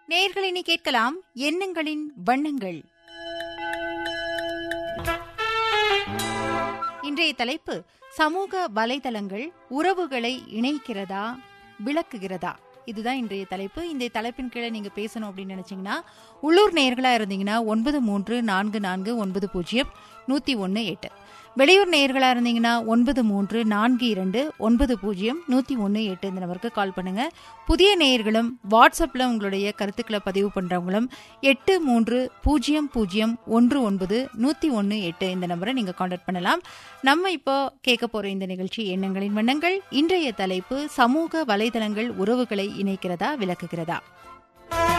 நேயர்கள் இனி கேட்கலாம் எண்ணங்களின் வண்ணங்கள் இன்றைய தலைப்பு சமூக வலைதளங்கள் உறவுகளை இணைக்கிறதா விளக்குகிறதா இதுதான் இன்றைய தலைப்பு இந்த தலைப்பின் கீழே நீங்க பேசணும் அப்படின்னு நினைச்சீங்கன்னா உள்ளூர் நேயர்களா இருந்தீங்கன்னா ஒன்பது மூன்று நான்கு நான்கு ஒன்பது பூஜ்ஜியம் நூத்தி ஒன்னு எட்டு வெளியூர் நேயர்களா இருந்தீங்கன்னா ஒன்பது மூன்று நான்கு இரண்டு ஒன்பது பூஜ்ஜியம் நூத்தி ஒன்னு எட்டு இந்த நம்பருக்கு கால் பண்ணுங்க புதிய நேயர்களும் வாட்ஸ்அப்ல உங்களுடைய கருத்துக்களை பதிவு பண்றவங்களும் எட்டு மூன்று பூஜ்ஜியம் பூஜ்ஜியம் ஒன்று ஒன்பது நூத்தி ஒன்னு எட்டு இந்த நம்பரை நீங்க காண்டாக்ட் பண்ணலாம் நம்ம இப்போ கேட்க போற இந்த நிகழ்ச்சி எண்ணங்களின் வண்ணங்கள் இன்றைய தலைப்பு சமூக வலைதளங்கள் உறவுகளை இணைக்கிறதா விளக்குகிறதா